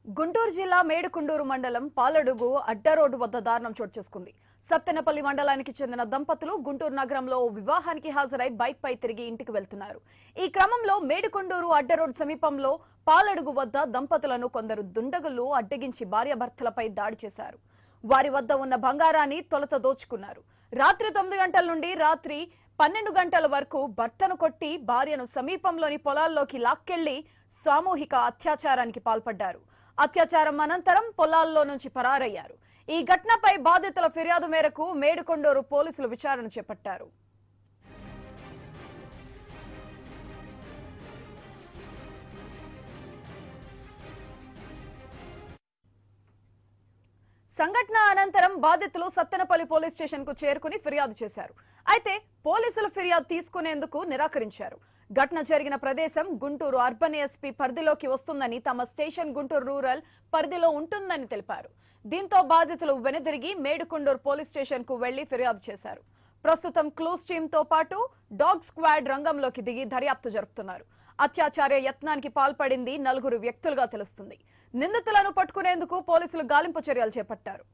గుంటూరు జిల్లా మేడుకుండూరు మండలం పాలడుగు అడ్డ రోడ్డు వద్ద దారుణం చోటు చేసుకుంది సత్తెనపల్లి మండలానికి చెందిన దంపతులు గుంటూరు నగరంలో ఓ వివాహానికి హాజరై బైక్ పై తిరిగి ఇంటికి వెళ్తున్నారు ఈ క్రమంలో మేడుకొండూరు అడ్డ రోడ్డు సమీపంలో పాలడుగు వద్ద దంపతులను కొందరు దుండగులు అడ్డగించి భార్యాభర్తలపై దాడి చేశారు వారి వద్ద ఉన్న బంగారాన్ని తొలత దోచుకున్నారు రాత్రి తొమ్మిది గంటల నుండి రాత్రి పన్నెండు గంటల వరకు భర్తను కొట్టి భార్యను సమీపంలోని పొలాల్లోకి లాక్కెళ్లి సామూహిక అత్యాచారానికి పాల్పడ్డారు అత్యాచారం అనంతరం పొలాల్లో నుంచి పరారయ్యారు ఈ ఘటనపై బాధితుల ఫిర్యాదు మేరకు మేడుకొండూరు పోలీసులు విచారణ చేపట్టారు సంఘటన అనంతరం బాధితులు సత్తెనపల్లి పోలీస్ స్టేషన్ కు చేరుకుని ఫిర్యాదు చేశారు అయితే పోలీసులు ఫిర్యాదు తీసుకునేందుకు నిరాకరించారు ఘటన జరిగిన ప్రదేశం గుంటూరు అర్బన్ ఎస్పీ పరిధిలోకి వస్తుందని తమ స్టేషన్ గుంటూరు రూరల్ పరిధిలో ఉంటుందని తెలిపారు దీంతో బాధితులు వెనుదిరిగి మేడుకొండూరు పోలీస్ స్టేషన్ కు వెళ్లి ఫిర్యాదు చేశారు ప్రస్తుతం క్లూస్ టీమ్ తో పాటు డాగ్ స్క్వాడ్ రంగంలోకి దిగి దర్యాప్తు జరుపుతున్నారు అత్యాచార యత్నానికి పాల్పడింది నలుగురు వ్యక్తులుగా తెలుస్తుంది నిందితులను పట్టుకునేందుకు పోలీసులు గాలింపు చర్యలు చేపట్టారు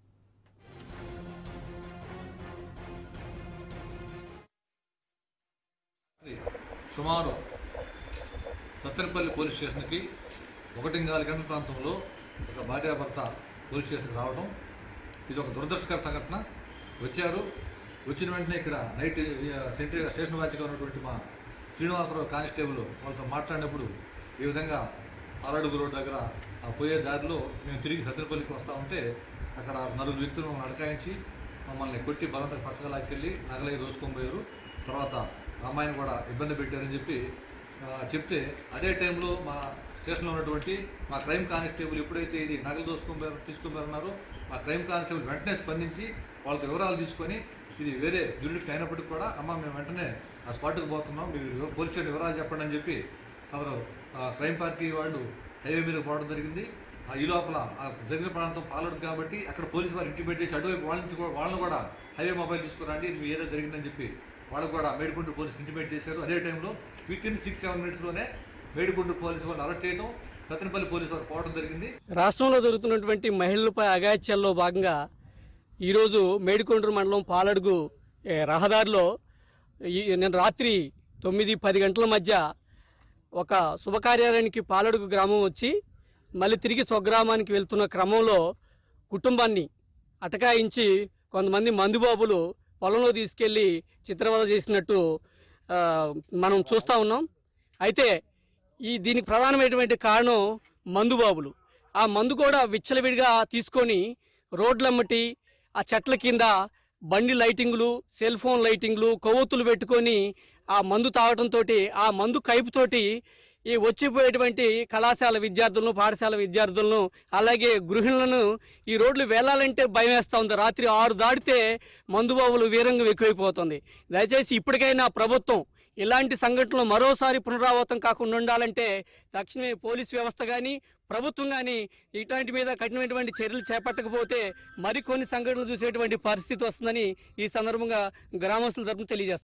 సుమారు సత్తెనపల్లి పోలీస్ స్టేషన్కి ఒకటింగాలి గంటల ప్రాంతంలో ఒక భార్యాభర్త పోలీస్ స్టేషన్కి రావడం ఇది ఒక దురదృష్టకర సంఘటన వచ్చారు వచ్చిన వెంటనే ఇక్కడ నైట్ సెంట్రీ స్టేషన్ వాచిగా ఉన్నటువంటి మా శ్రీనివాసరావు కానిస్టేబుల్ వాళ్ళతో మాట్లాడినప్పుడు ఈ విధంగా ఆరడుగు రోడ్డు దగ్గర ఆ పోయే దారిలో మేము తిరిగి సత్తెనపల్లికి వస్తూ ఉంటే అక్కడ నలుగురు వ్యక్తులు మమ్మల్ని అడకాయించి మమ్మల్ని కొట్టి బలంత పక్కకు లాక్కెళ్ళి నగలై దోసుకొని పోయారు తర్వాత ఆ అమ్మాయిని కూడా ఇబ్బంది పెట్టారని చెప్పి ఆ, చెప్తే అదే టైంలో మా స్టేషన్లో ఉన్నటువంటి మా క్రైమ్ కానిస్టేబుల్ ఎప్పుడైతే ఇది నగలు దోసుకొని తీసుకున్నారో మా క్రైమ్ కానిస్టేబుల్ వెంటనే స్పందించి వాళ్ళతో వివరాలు తీసుకొని ఇది వేరే దురుడికి అయినప్పటికీ కూడా అమ్మ మేము వెంటనే ఆ స్పాట్కి పోతున్నాం మీరు పోలీస్ స్టేషన్ వివరాలు చెప్పండి అని చెప్పి సదరు ఆ, క్రైమ్ పార్టీ వాళ్ళు హైవే మీద పోవడం జరిగింది ఆ, ఈ లోపల ఆ జరిగిన ప్రాంతం పాలడు కాబట్టి అక్కడ పోలీసు వారు ఇంటిమేట్ చేసి అటువైపు వాళ్ళ నుంచి కూడా వాళ్ళని కూడా హైవే మొబైల్ తీసుకురండి ఇది మీ ఏరియా జరిగిందని చెప్పి వాళ్ళు కూడా మేడికొండూరు పోలీసు ఇంటిమేట్ చేశారు అదే టైంలో విత్ ఇన్ సిక్స్ సెవెన్ మినిట్స్లోనే మేడికొండూరు పోలీసు వాళ్ళు అరెస్ట్ చేయడం సత్తెనపల్లి పోలీసు వారు పోవడం జరిగింది రాష్ట్రంలో జరుగుతున్నటువంటి మహిళలపై అగాత్యాల్లో భాగంగా ఈరోజు మేడికొండూరు మండలం పాలడుగు ఏ, రహదారిలో ఈ నేను రాత్రి తొమ్మిది పది గంటల మధ్య ఒక శుభకార్యాలయానికి పాలడుగు గ్రామం వచ్చి మళ్ళీ తిరిగి స్వగ్రామానికి వెళ్తున్న క్రమంలో కుటుంబాన్ని అటకాయించి కొంతమంది మందుబాబులు పొలంలో తీసుకెళ్లి చిత్రవద చేసినట్టు ఆ, మనం చూస్తూ ఉన్నాం అయితే ఈ దీనికి ప్రధానమైనటువంటి కారణం మందుబాబులు ఆ మందు కూడా విచ్చలవిడిగా తీసుకొని రోడ్లమ్మటి ఆ చెట్ల కింద బండి లైటింగ్లు సెల్ ఫోన్ లైటింగ్లు కొవ్వొత్తులు పెట్టుకొని ఆ మందు తాగటంతో ఆ మందు కైపుతోటి ఈ వచ్చిపోయేటువంటి కళాశాల విద్యార్థులను పాఠశాల విద్యార్థులను అలాగే గృహిణులను ఈ రోడ్లు వెళ్ళాలంటే భయం వేస్తూ ఉంది రాత్రి ఆరు దాటితే మందుబాబులు వీరంగం ఎక్కువైపోతుంది దయచేసి ఇప్పటికైనా ప్రభుత్వం ఇలాంటి సంఘటనలు మరోసారి పునరావృతం కాకుండా ఉండాలంటే తక్షణమే పోలీస్ వ్యవస్థ కానీ ప్రభుత్వం కానీ ఇట్లాంటి మీద కఠినమైనటువంటి చర్యలు చేపట్టకపోతే మరికొన్ని సంఘటనలు చూసేటువంటి పరిస్థితి వస్తుందని ఈ సందర్భంగా గ్రామస్తుల తరపున తెలియజేస్తారు